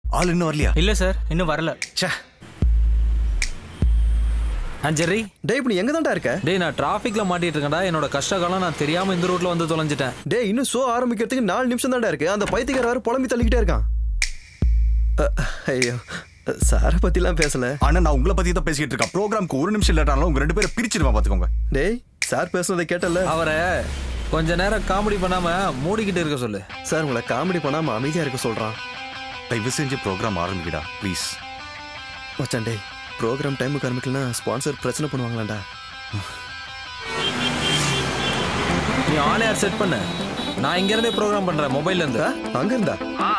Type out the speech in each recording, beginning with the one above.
ஆள் இன்னும் வரலையா இல்ல சார் இன்னும் வரல ச்சே ஆ ஜெர்ரி டேய் இப்ப நீ எங்க தான்டா இருக்க டேய் நான் டிராஃபிக்ல மாட்டிட்டு இருக்கேன்டா என்னோட கஷ்ட காலம் நான் தெரியாம இந்த ரூட்ல வந்து தொலைஞ்சிட்டேன் டேய் இன்னும் ஷோ ஆரம்பிக்கிறதுக்கு நாலு நிமிஷம் தான்டா இருக்கு அந்த பைத்தியக்கார வேற புலம்பி தள்ளிக்கிட்டே இருக்கான் அ, ஐயோ சாரை பத்திலாம் பேசல ஆனா நான் உங்களை பத்தி தான் பேசிக்கிட்டு இருக்கேன் ப்ரோக்ராம்க்கு ஒரு நிமிஷம் லேட்டானாலும் உங்க ரெண்டு பேரும் பிரிச்சிருவேன் பாத்துக்கோங்க டேய் சார் பேசுனதை கேட்டல அவரை கொஞ்ச நேரம் காமெடி பண்ணாம மூடிக்கிட்டு இருக்க சொல்லு சார் உங்களை காமெடி பண்ணாம அமைதியா இருக்க சொல்றான் தயவு செஞ்சு ப்ரோக்ராம் ஆரம்பிக்கடா ப்ளீஸ் மச்சான் டேய் ப்ரோக்ராம் டைமுக்கு ஆரம்பிக்கலனா ஸ்பான்சர் பிரச்சனை பண்ணுவாங்களாண்டா நீ ஆன் ஏர் செட் பண்ணு நான் இங்க இருந்தே ப்ரோக்ராம் பண்றேன் மொபைல்ல இருந்து அங்க இருந்தா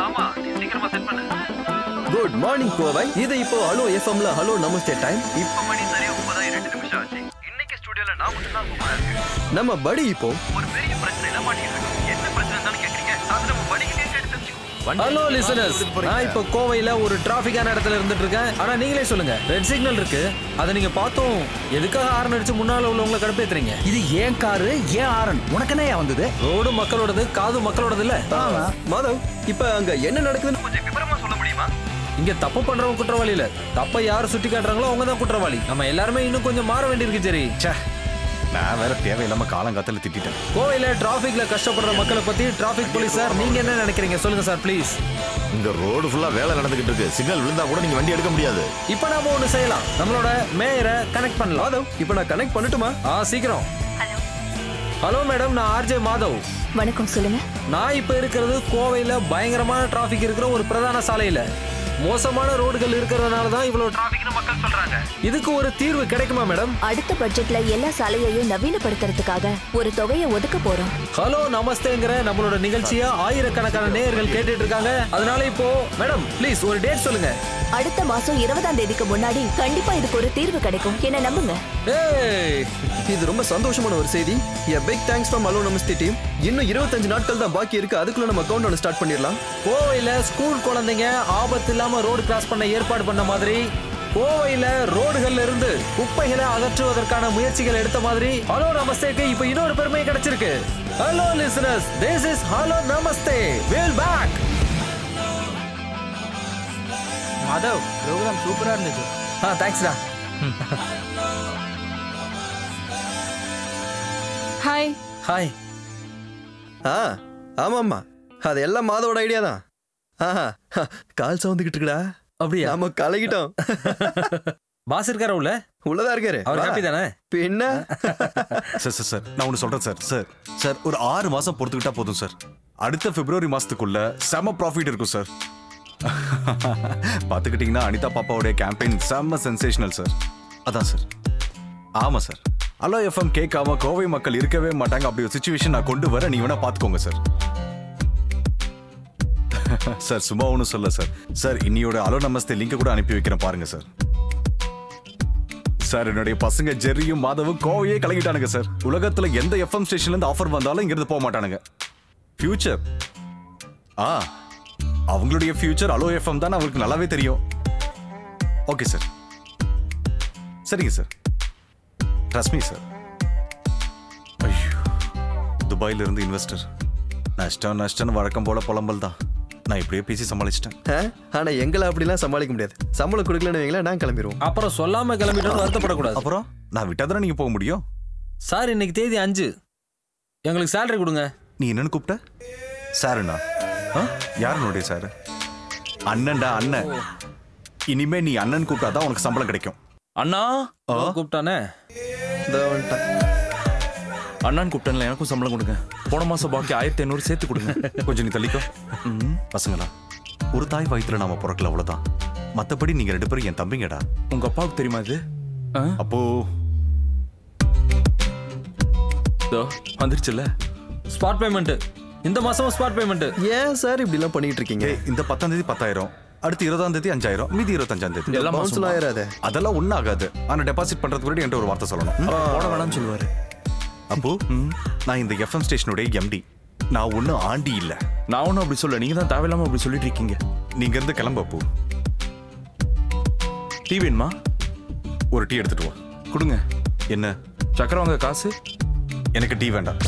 குட் மார்னிங் கோவை இது இப்போ ஹலோ எஃப்எம்ல ஹலோ நமஸ்தே டைம் இப்போ மணி சரியா ஒன்பதாயிரம் ரெண்டு நிமிஷம் ஆச்சு இன்னைக்கு ஸ்டுடியோல நான் மட்டும் தான் சூப்பரா இருக்கு நம்ம படி இப்போ ஒரு பெரிய பிரச்சனையில மாட்டிட்டு என்ன பிரச்சனை தான் கேக்குறீங்க அது நம்ம படிக்கிட்டே எடுத்து தெரிஞ்சுக்கோ ஹலோ லிசனர்ஸ் நான் இப்போ கோவையில ஒரு டிராஃபிக்கான இடத்துல இருந்துட்டு இருக்கேன் ஆனா நீங்களே சொல்லுங்க ரெட் சிக்னல் இருக்கு அதை நீங்க பார்த்தோம் எதுக்காக ஹார்ன் அடிச்சு முன்னால உள்ளவங்களை கடுப்பேத்துறீங்க இது ஏன் காரு ஏன் ஆரன் உனக்கு என்ன வந்தது ரோடு மக்களோடது காது மக்களோடது இல்ல மாதவ் இப்போ அங்க என்ன நடக்குதுன்னு கொஞ்சம் விவரமா சொல்ல முடியுமா இங்க தப்பு பண்றவங்க குற்றவாளி இல்ல தப்ப யார் சுட்டி காட்டுறாங்களோ அவங்க தான் குற்றவாளி நம்ம எல்லாருமே இன்னும் கொஞ்சம் மாற வேண்டியிருக்கு சரி ச்சே நான் வேற தேவையில்லாம காலங்காத்தால திட்டிட்டேன் கோவையில டிராபிக்ல கஷ்டப்படுற மக்களை பத்தி டிராபிக் போலீஸ் சார் நீங்க என்ன நினைக்கிறீங்க சொல்லுங்க சார் ப்ளீஸ் இங்க ரோடு ஃபுல்லா வேலை நடந்துகிட்டு இருக்கு சிக்னல் விழுந்தா கூட நீங்க வண்டி எடுக்க முடியாது இப்போ நாம ஒண்ணு செய்யலாம் நம்மளோட மேயரை கனெக்ட் பண்ணலாம் மாதவ் இப்போ நான் கனெக்ட் பண்ணட்டுமா ஆ சீக்கிரம் ஹலோ மேடம் நான் ஆர்ஜே மாதவ் வணக்கம் சொல்லுங்க நான் இப்ப இருக்கிறது கோவையில பயங்கரமான டிராபிக் இருக்கிற ஒரு பிரதான சாலையில மோசமான ரோடுகள் இருக்கிறதுனால தான் இவ்வளவு டிராபிக்னு மக்கள் சொல்றாங்க இதுக்கு ஒரு தீர்வு கிடைக்குமா மேடம் அடுத்த பட்ஜெட்ல எல்லா சாலையையும் நவீனப்படுத்துறதுக்காக ஒரு தொகையை ஒதுக்க போறோம் ஹலோ நமஸ்தேங்கிற நம்மளோட நிகழ்ச்சியை ஆயிரக்கணக்கான நேயர்கள் கேட்டுட்டு இருக்காங்க அதனால இப்போ மேடம் ப்ளீஸ் ஒரு டேட் சொல்லுங்க அடுத்த மாசம் இருபதாம் தேதிக்கு முன்னாடி கண்டிப்பா இதுக்கு ஒரு தீர்வு கிடைக்கும் என்ன நம்புங்க ஏய் இது ரொம்ப சந்தோஷமான ஒரு செய்தி a big thanks from hello namaste team இன்னும் இருபத்தஞ்சு நாட்கள் தான் பாக்கி இருக்கு அதுக்குள்ள நம்ம கவுண்ட் ஒன்று ஸ்டார்ட் பண்ணிடலாம் கோவையில ஸ்கூல் குழந்தைங்க ஆபத்து இல்லாம ரோடு கிராஸ் பண்ண ஏற்பாடு பண்ண மாதிரி கோவையில ரோடுகள்ல இருந்து குப்பைகளை அகற்றுவதற்கான முயற்சிகள் எடுத்த மாதிரி ஹலோ நமஸ்தேக்கு இப்ப இன்னொரு பெருமை கிடைச்சிருக்கு hello listeners this is hello namaste well back Madhav program சூப்பரா இருந்துச்சு ஆ தேங்க்ஸ்டா ஹாய் ஹாய் ஆ ஆமாம்மா அது எல்லாம் மாதவோட ஐடியா தான் ஆஹா ஹ, கால் சவுந்துக்கிட்டு இருக்குடா அப்படியா நாம கலகிட்டோம் பாஸ் இருக்காரா உள்ள உள்ளதா இருக்காரு அவர் வா. ஹாப்பி தானே பின்ன சார் சார் சார் நான் ஒன்று சொல்றேன் சார் சார் சார் ஒரு ஆறு மாசம் பொறுத்துக்கிட்டா போதும் சார் அடுத்த பிப்ரவரி மாசத்துக்குள்ள செம ப்ராஃபிட் இருக்கும் சார் பார்த்துக்கிட்டிங்கன்னா அனிதா பாப்பாவுடைய கேம்பெயின் செம்ம சென்சேஷனல் சார் அதான் சார் ஆமா சார் ஹலோ எஃப்எம் கேட்காம கோவை மக்கள் இருக்கவே மாட்டாங்க அப்படி ஒரு சுச்சுவேஷன் நான் கொண்டு வர நீ வேணா பார்த்துக்கோங்க சார் சார் சும்மா ஒன்றும் சொல்ல சார் சார் இன்னியோட அலோ நமஸ்தே லிங்க் கூட அனுப்பி வைக்கிறேன் பாருங்க சார் சார் என்னுடைய பசங்க ஜெர்ரியும் மாதவும் கோவையே கலங்கிட்டானுங்க சார் உலகத்துல எந்த எஃப்எம் ஸ்டேஷன்ல இருந்து ஆஃபர் வந்தாலும் இங்கிருந்து போக மாட்டானுங்க ஃபியூச்சர் ஆ அவங்களுடைய ஃபியூச்சர் அலோ எஃப்எம் தான் அவங்களுக்கு நல்லாவே தெரியும் ஓகே சார் சரிங்க சார் ட்ரஸ்மி சார் ஐயோ துபாயில இருந்து இன்வெஸ்டர் நஷ்டம் நஷ்டம்னு வழக்கம் போல புலம்பல் தான் நான் இப்படியே பேசி சமாளிச்சிட்டேன் ஆ, ஆனா எங்களை அப்படிலாம் சமாளிக்க முடியாது சம்பளம் கொடுக்கலன்னு வைங்களேன் நான் கிளம்பிடுவோம் அப்புறம் சொல்லாம கிளம்பிட்டோம் வருத்தப்படக்கூடாது அப்புறம் நான் விட்டா தானே நீங்க போக முடியும் சார் இன்னைக்கு தேதி அஞ்சு எங்களுக்கு சேலரி கொடுங்க நீ என்னன்னு கூப்பிட்ட சாருண்ணா ஆ? யார் உன்னுடைய சார் அண்ணன்டா அண்ணன் இனிமே நீ அண்ணன் கூப்பிட்டாதான் உனக்கு சம்பளம் கிடைக்கும் அண்ணா கூப்பிட்டானே இதோ வந்துட்டேன். அண்ணான்னு கூப்பிட்டேன்ல எனக்கும் சம்பளம் கொடுங்க போன மாசம் பாக்கி ஆயிரத்தி ஐநூறு சேர்த்து கொடுங்க கொஞ்சம் நீ தள்ளிக்கோ ம், பசங்களா ஒரு தாய் வயித்துல நாம பிறக்கல அவ்வளவுதான் மத்தபடி நீங்க ரெண்டு பேரும் என் தம்பிங்கடா உங்க அப்பாவுக்கு தெரியுமா இது ஆ? அப்போ இதோ வந்துருச்சுல்ல ஸ்பாட் பேமெண்ட் இந்த மாசமும் ஸ்பாட் பேமெண்ட் ஏன் சார் இப்படிலாம் பண்ணிட்டு இருக்கீங்க ஏய், இந்த பத்தாம் தேதி பத்தாயிரம் அடுத்து இருபதாம் தேதி அஞ்சாயிரம் மீதி இருபத்தஞ்சாம் தேதி எல்லாம் பவுன்ஸ்லாம் மாசமா? ஆயிராதே அதெல்லாம் ஒன்றும் ஆகாது ஆனா டெபாசிட் பண்றதுக்கு முன்னாடி என்கிட்ட ஒரு வார்த்தை சொல்லணும் ம்? போட வேணாம்னு சொல்லுவாரு அப்போ நான் இந்த எஃப்எம் ஸ்டேஷனுடைய எம்டி நான் ஒன்றும் ஆண்டி இல்ல நான் ஒன்றும் அப்படி சொல்ல நீங்க தான் தேவையில்லாம அப்படி சொல்லிட்டு இருக்கீங்க நீங்க இருந்து கிளம்பு அப்போ டீ வேணுமா ஒரு டீ எடுத்துட்டு வா கொடுங்க என்ன சக்கரை வாங்க காசு எனக்கு டீ வேண்டாம்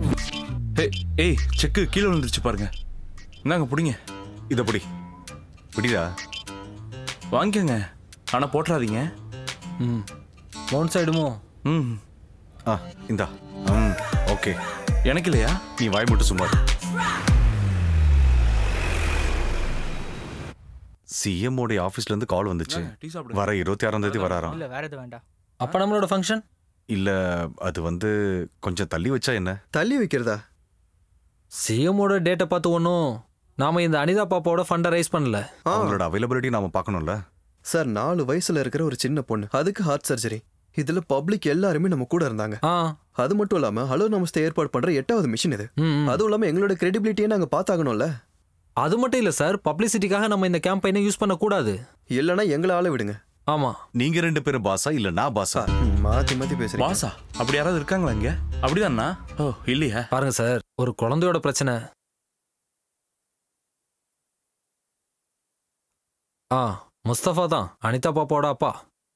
ஏய், ஏய் செக்கு கீழே விழுந்துருச்சு பாருங்க இந்தாங்க பிடிங்க இதை பிடி விடிடா வாங்கிக்கோங்க ஆனா போட்டுறாதீங்க ம் மவுண்ட் சைடுமோ ம் ஆ இந்தா ம் ஓகே எனக்கு இல்லையா நீ வாய் மட்டும் சும்மா சிஎம் உடைய ஆபீஸ்ல இருந்து கால் வந்துச்சு டீ சாப்பிடுங்க. வர இருபத்தி ஆறாம் தேதி வராராம் இல்ல வேற எதுவும் வேண்டாம் அப்ப நம்மளோட ஃபங்க்ஷன் இல்ல அது வந்து கொஞ்சம் தள்ளி வச்சா என்ன தள்ளி வைக்கிறதா சிஎம்மோட டேட்டை பார்த்து ஒன்றும் நாம இந்த அனிதா பாப்பாவோட ஃபண்டை ரைஸ் பண்ணல ஆ அவங்களோட அவைலபிலிட்டி நாம பார்க்கணும்ல சார் நாலு வயசுல இருக்கிற ஒரு சின்ன பொண்ணு அதுக்கு ஹார்ட் சர்ஜரி இதுல பப்ளிக் எல்லாருமே நம்ம கூட இருந்தாங்க ஆ அது மட்டும் இல்லாம ஹலோ நமஸ்தே ஏற்பாடு பண்ற எட்டாவது மிஷின் இது ம், ம். அதுவும் இல்லாம எங்களோட கிரெடிபிலிட்டியை நாங்க பார்த்தாகணும்ல அது மட்டும் இல்ல சார் பப்ளிசிட்டிக்காக நம்ம இந்த கேம்பெயினை யூஸ் பண்ணக்கூடாது இல்லைன்னா எங்களை ஆள விடுங்க ஆமா நீங்க ரெண்டு பேரும் பாசா இல்ல நான் பாசா ம், மாத்தி மாத்தி பேசுறீங்க பாசா அப்படி யாராவது இருக்காங்களா இங்க அப்படிதானா ஓ இல்லையா பாருங்க சார் ஒரு குழந்தையோட பிரச்சனை ஆ முஸ்தபா தான் அனிதா பாப்பாவோட அப்பா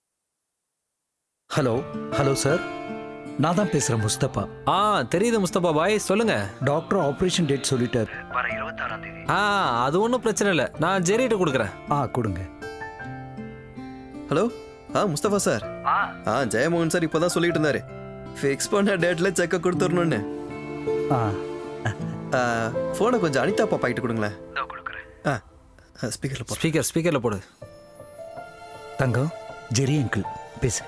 ஹலோ ஹலோ சார் நான் தான் பேசுறேன் முஸ்தபா ஆ தெரியுது முஸ்தபா பாய் சொல்லுங்க டாக்டர் ஆபரேஷன் டேட் சொல்லிட்டார் ஆ அது ஒன்றும் பிரச்சனை இல்லை நான் ஜெரிட்ட கொடுக்குறேன் ஆ கொடுங்க ஹலோ ஆ முஸ்தபா சார் ஆ ஜெயமோகன் சார் இப்பதான் சொல்லிட்டு இருந்தாரு ஃபிக்ஸ் பண்ண டேட்ல செக்க கொடுத்துடணும்னு ஆ ஃபோனை கொஞ்சம் அனிதா பாப்பா கிட்ட கொடுங்களேன் ஆ ஸ்பீக்கர்ல போ ஸ்பீக்கர் ஸ்பீக்கரில் போடு தங்கம் ஜெரி அங்கிள் பேசு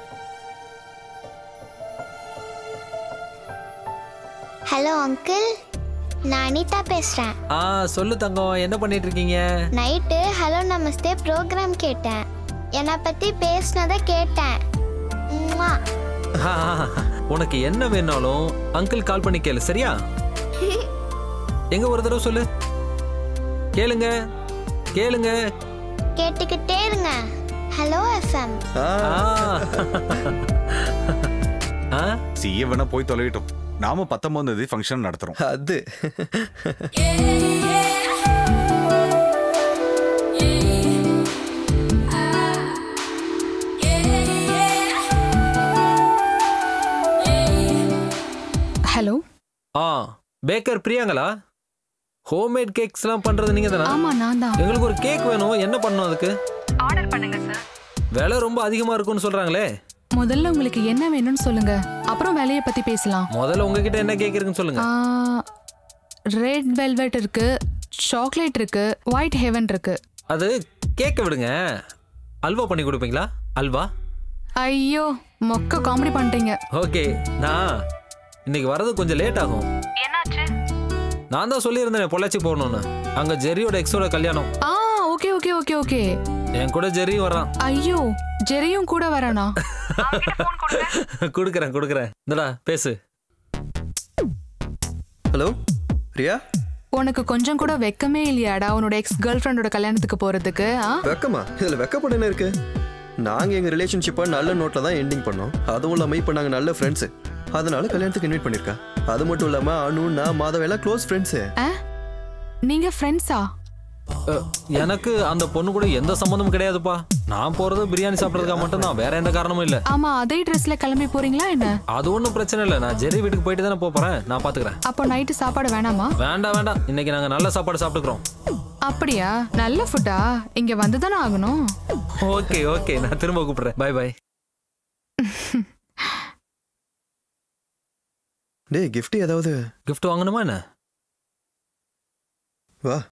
ஹலோ அங்கிள் நான் அனிதா பேசுகிறேன் ஆ சொல்லு தங்கம் என்ன பண்ணிட்டு இருக்கீங்க நைட்டு ஹலோ நமஸ்தே ப்ரோக்ராம் கேட்டேன் என்னை பற்றி பேசினதை கேட்டேன் உம்மா. ஆ, உனக்கு என்ன வேணாலும் அங்கிள் கால் பண்ணி கேளு சரியா எங்க ஒரு தடவை சொல்லு கேளுங்க கேளுங்க கேட்டுக்கிட்டே இருங்க ஹலோ எஃப்எம் ஆ ஆ. ஆ சிஎம் வேணா போய் தொலைவிட்டோம் நாம பத்தொன்பதாம் தேதி ஃபங்க்ஷன் நடத்துறோம் அது ஹலோ ஆ பேக்கர் பிரியாங்களா ஹோம்மேட் கேக்ஸ்லாம் பண்றது நீங்க தானே ஆமா நான் தான் எங்களுக்கு ஒரு கேக் வேணும் என்ன பண்ணணும் அதுக்கு ஆர்டர் பண்ணுங்க சார் விலை ரொம்ப அதிகமா இருக்கும்னு சொல்றாங்களே முதல்ல உங்களுக்கு என்ன வேணும்னு சொல்லுங்க அப்புறம் விலைய பத்தி பேசலாம் முதல்ல உங்ககிட்ட என்ன கேக் இருக்குன்னு சொல்லுங்க ரெட் வெல்வெட் இருக்கு சாக்லேட் இருக்கு ஒயிட் ஹெவன் இருக்கு அது கேக்க விடுங்க அல்வா பண்ணி கொடுப்பீங்களா அல்வா ஐயோ மொக்க காமெடி பண்றீங்க ஓகே நான் இன்னைக்கு வர்றது கொஞ்சம் லேட் ஆகும் என்னாச்சு நான் தான் சொல்லியிருந்தேன் பொள்ளாச்சி போகணும்னு அங்க ஜெரியோட எக்ஸோட கல்யாணம் ஆ ஓகே ஓகே ஓகே ஓகே என் கூட ஜெரியும் வர்றான் ஐயோ ஜெரியும் கூட வரானா கொடுக்குறேன் கொடுக்குறேன் இந்தடா பேசு ஹலோ ரியா உனக்கு கொஞ்சம் கூட வெக்கமே இல்லையாடா உன்னோட எக்ஸ் கேர்ள் ஃப்ரெண்டோட கல்யாணத்துக்கு போறதுக்கு ஆ வெக்கமா இதுல வெக்கப்பட என்ன இருக்கு நாங்க எங்க ரிலேஷன்ஷிப்பை நல்ல நோட்ல தான் எண்டிங் பண்ணோம் அதுவும் இல்லாம இப்ப நாங்க நல்ல ஃப்ரெண்ட்ஸ் அதனால கல்யாணத்துக்கு இன்வைட் பண்ணிருக்கா அது மட்டும் இல்லாம அனு நான் மாதவ எல்லாம் க்ளோஸ் ஃப்ரெண்ட்ஸ் ஆ? நீங்க ஃப்ரெண்ட்ஸா அ, எனக்கு அந்த பொண்ணு கூட எந்த சம்மந்தமும் கிடையாதுப்பா நான் போறது பிரியாணி சாப்பிட்றதுக்காக மட்டும்தான் வேற எந்த காரணமும் இல்ல ஆமா அதே ட்ரெஸ்ல கிளம்பி போறீங்களா என்ன அது ஒன்றும் பிரச்சனை இல்லை நான் ஜெரி வீட்டுக்கு போயிட்டு தானே போப் போறேன் நான் பாத்துக்கிறேன் அப்போ நைட்டு சாப்பாடு வேணாமா வேண்டாம் வேண்டாம் இன்னைக்கு நாங்க நல்ல சாப்பாடு சாப்பிட்டுக்கிறோம் அப்படியா நல்ல ஃபுட்டா இங்க வந்து தானே ஆகணும் ஓகே ஓகே நான் திரும்ப கூப்பிடுறேன் பை பை டேய் gift ஏதாவது gift வாங்கணுமா என்ன வா